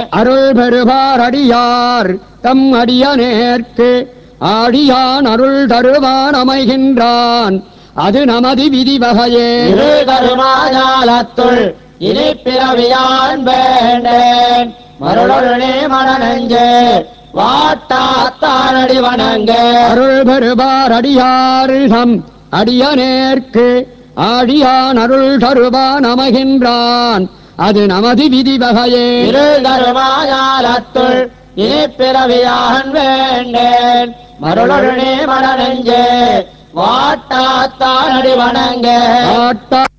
அருள் பெறுவார் அடியார் தம் அடியனேற்கு ஆடியான் அருள் தருவான் அமைகின்றான் அது நமது விதி வகையே இரு கருமாஜாலத்துள் இனி பிறவியான் வேண்டேன் மருளொருளே மனநெஞ்சே வாட்டாத்தானடி வணங்க அருள் பெறுவார் அடியார் தம் அடியனேற்கு ஆடியான் அருள் தருவான் அமைகின்றான் அது நமது விதி வகையே இரு கருமாஜாலத்துள் இனி பிறவியான் வேண்டேன் மருளொருளே மனநெஞ்சே வாட்டாத்தானடி வணங்க ஆட்டா